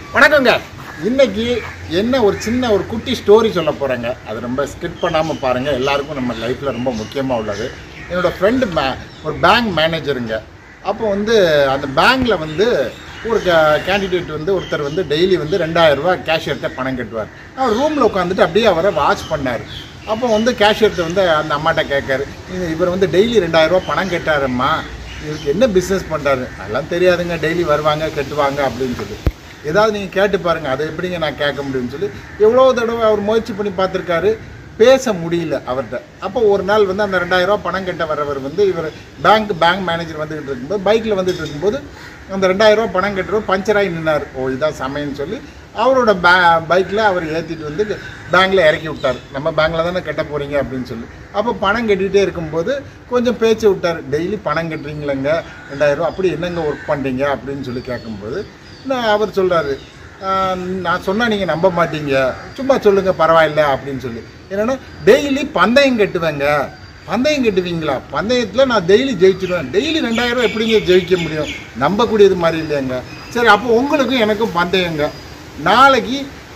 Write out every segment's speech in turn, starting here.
வணக்கங்க இன்னைக்கு என்ன ஒரு சின்ன ஒரு குட்டி ஸ்டோரி சொல்ல போகிறேங்க அது ரொம்ப ஸ்கிப் பண்ணாமல் பாருங்கள் எல்லாருக்கும் நம்ம லைஃப்பில் ரொம்ப முக்கியமாக உள்ளது என்னோடய ஃப்ரெண்டு மே ஒரு பேங்க் மேனேஜருங்க அப்போ வந்து அந்த பேங்க்கில் வந்து ஒரு கேண்டிடேட் வந்து ஒருத்தர் வந்து டெய்லி வந்து ரெண்டாயிரரூபா கேஷியர்கிட்ட பணம் கட்டுவார் அவர் ரூமில் உட்காந்துட்டு அப்படியே அவரை வாட்ச் பண்ணார் அப்போ வந்து கேஷியர்கிட்ட வந்து அந்த அம்மாட்ட கேட்காரு "இது- இவர் வந்து டெய்லி ரெண்டாயிரரூபா பணம் கட்டாரம்மா இவருக்கு என்ன பிஸ்னஸ் பண்ணுறாரு அதெல்லாம் தெரியாதுங்க டெய்லி வருவாங்க கட்டுவாங்க அப்படின்னு சொல்லி ஏதாவது நீங்கள் கேட்டு பாருங்கள் அதை எப்படிங்க நான் கேட்க முடியும்னு சொல்லி எவ்வளோ தடவை அவர் முயற்சி பண்ணி பார்த்துருக்காரு பேச முடியல அவர்கிட்ட அப்போ ஒரு நாள் வந்து அந்த ரெண்டாயிரம் ரூபாய் பணம் கட்ட வரவர் வந்து இவர் பேங்க் பேங்க் மேனேஜர் வந்துகிட்டு இருக்கும்போது பைக்கில் வந்துட்டு இருக்கும்போது அந்த ரெண்டாயிரம் ரூபாய் பணம் கட்டுறவர் பஞ்சராகி நின்னார் ஓ இதான் சமையல்னு சொல்லி அவரோட பே பைக்கில் அவர் ஏற்றிட்டு வந்து பேங்க்கில் இறக்கி விட்டார் நம்ம பேங்க்கில் தானே கட்ட போகிறீங்க அப்படின்னு சொல்லி அப்போ பணம் கட்டிகிட்டே இருக்கும்போது கொஞ்சம் பேச்சு விட்டார் டெய்லி பணம் கட்டுறீங்களேங்க ரெண்டாயிரம் ரூபா அப்படி என்னங்க ஒர்க் பண்ணுறீங்க அப்படின்னு சொல்லி கேட்கும்போது நான் அவர் சொல்கிறாரு நான் சொன்னால் நீங்கள் நம்ப மாட்டீங்க சும்மா சொல்லுங்கள் பரவாயில்ல அப்படின்னு சொல்லி என்னென்னா டெய்லி பந்தயம் கட்டுவேங்க பந்தயம் கட்டுவீங்களா பந்தயத்தில் நான் டெய்லி ஜெயிச்சிடுவேன் டெய்லி ரெண்டாயிரம் எப்படிங்க ஜெயிக்க முடியும் நம்பக்கூடியது மாதிரி இல்லைங்க சரி அப்போ உங்களுக்கும் எனக்கும் பந்தயங்க நாளைக்கு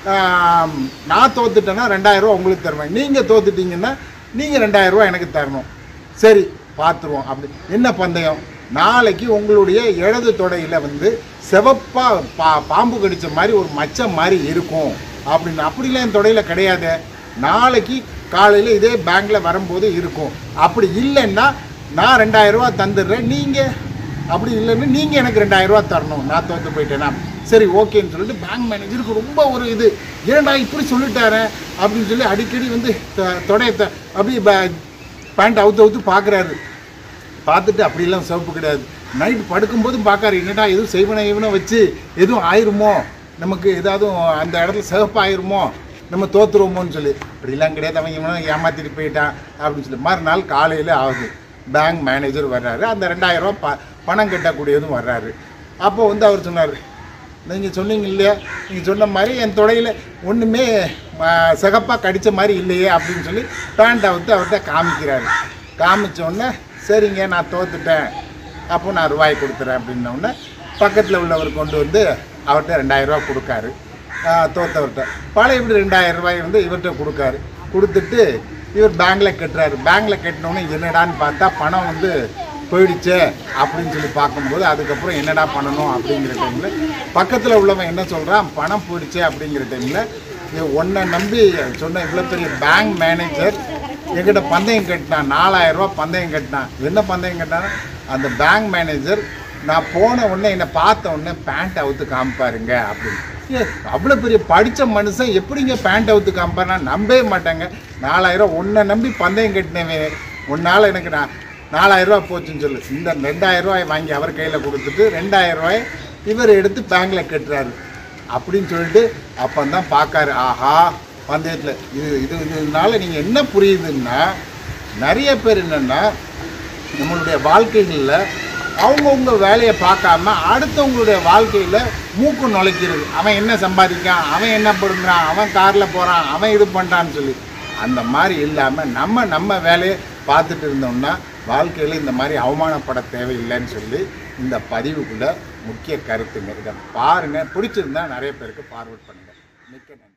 ஆம், நான் தோத்துட்டேன்னா ரெண்டாயிரரூவா உங்களுக்கு தருவேன் நீங்கள் தோத்துட்டீங்கன்னா நீங்கள் ரெண்டாயிரரூவா எனக்கு தரணும் சரி பார்த்துருவோம் அப்படி என்ன பந்தயம் நாளைக்கு உங்களுடைய இடது தொடையில் வந்து செவப்பா பா பாம்பு கடிச்ச மாதிரி ஒரு மச்சம் மாதிரி இருக்கும் அப்படின்னு அப்படிலாம் என் தொடையில் கிடையாது நாளைக்கு காலையில் இதே பேங்க்கில் வரும்போது இருக்கும் அப்படி இல்லைன்னா நான் ரெண்டாயிரம் ரூபா தந்துடுறேன் நீங்கள் அப்படி இல்லைன்னா நீங்கள் எனக்கு ரெண்டாயிரம் ரூபா தரணும் நான் தோற்று போயிட்டேன்னா சரி ஓகேன்னு சொல்லிட்டு பேங்க் மேனேஜருக்கு ரொம்ப ஒரு இது ஏன்டா இப்படி சொல்லிட்டாரே அப்படின்னு சொல்லி அடிக்கடி வந்து த- தொடையத்தை அப்படியே பேண்ட் அவுத்து அவுத்து பார்க்குறாரு பார்த்துட்டு அப்படிலாம் சிவப்பு கிடையாது நைட் படுக்கும்போது பார்க்காரு என்னடா எதுவும் செய்வன இவனை வச்சு எதுவும் ஆயிருமோ நமக்கு ஏதாவது அந்த இடத்துல சிவப்பு ஆயிருமோ நம்ம தோத்துருவோமோன்னு சொல்லி அப்படிலாம் கிடையாது அவன் இவனை ஏமாத்திட்டு போயிட்டான் அப்படின்னு சொல்லி மறுநாள் காலையில் ஆகுது பேங்க் மேனேஜர் வர்றாரு அந்த ரெண்டாயிரம் ரூபாய் ப பணம் கட்டக்கூடியதும் வர்றாரு அப்போ வந்து அவர் சொன்னார் நீங்கள் சொன்னீங்க இல்லையா நீங்கள் சொன்ன மாதிரி என் தொடையில் ஒன்றுமே சிகப்பாக கடித்த மாதிரி இல்லையே அப்படின்னு சொல்லி பேண்ட் அவுத்து அவர்கிட்ட காமிக்கிறாரு காமிச்ச உடனே சரிங்க நான் தோத்துட்டேன் அப்போ நான் ரூபாய் கொடுத்துறேன் அப்படின்ன உடனே பக்கத்தில் உள்ளவர் கொண்டு வந்து அவர்கிட்ட ரெண்டாயிரரூவா கொடுக்காரு ஆஹ் தோத்தவர்கிட்ட பழைய இப்படி ரெண்டாயிரம் ரூபாய் வந்து இவர்கிட்ட கொடுக்காரு கொடுத்துட்டு இவர் பேங்க்கில் கட்டுறாரு பேங்க்கில் கட்டினோடனே என்னடான்னு பார்த்தா பணம் வந்து போயிடுச்சே அப்படின்னு சொல்லி பார்க்கும்போது அதுக்கப்புறம் என்னடா பண்ணணும் அப்படிங்கிற டைமில் பக்கத்தில் உள்ளவன் என்ன சொல்கிறான் பணம் போயிடுச்சே அப்படிங்கிற டைமில் உன்னை நம்பி சொன்ன இவ்வளோ பெரிய பேங்க் மேனேஜர் என்கிட்ட பந்தயம் கட்டினான் நாலாயிரம் ரூபாய் பந்தயம் கட்டினான் என்ன பந்தயம் கட்டினா அந்த பேங்க் மேனேஜர் நான் போன உடனே என்னை பார்த்த உடனே பேண்ட் அவுத்து காமிப்பாருங்க அப்படின்னு ஏ அவ்வளோ பெரிய படித்த மனுஷன் எப்படிங்க பேண்ட் அவுத்து காமிப்பார் நான் நம்பவே மாட்டேங்க நாலாயிரம் உன்னை நம்பி பந்தயம் கட்டினவன் உன்னால் எனக்கு நான் நாலாயிரம் ரூபாய் போச்சுன்னு சொல்லு இந்த ரெண்டாயிரம் ரூபாய் வாங்கி அவர் கையில் கொடுத்துட்டு ரெண்டாயிரம் ரூபாய் இவர் எடுத்து பேங்கில் கட்டுறாரு அப்படின்னு சொல்லிட்டு அப்போ தான் பார்க்காரு ஆஹா பந்தயத்தில் இது இது இதனால நீங்கள் என்ன புரியுதுன்னா நிறைய பேர் என்னென்னா நம்மளுடைய வாழ்க்கைகளில் அவங்கவுங்க வேலையை பார்க்காம அடுத்தவங்களுடைய வாழ்க்கையில் மூக்கு நுழைக்கிறது அவன் என்ன சம்பாதிக்கான் அவன் என்ன பண்ணுறான் அவன் காரில் போகிறான் அவன் இது பண்ணுறான்னு சொல்லி அந்த மாதிரி இல்லாமல் நம்ம நம்ம வேலையை பார்த்துட்டு இருந்தோம்னா வாழ்க்கையில் இந்த மாதிரி அவமானப்பட தேவையில்லைன்னு சொல்லி இந்த பதிவுக்குள்ள முக்கிய கருத்துங்க இதை பாருங்கள் பிடிச்சிருந்தா நிறைய பேருக்கு ஃபார்வர்ட் பண்ணுங்கள் மிக்க நன்றி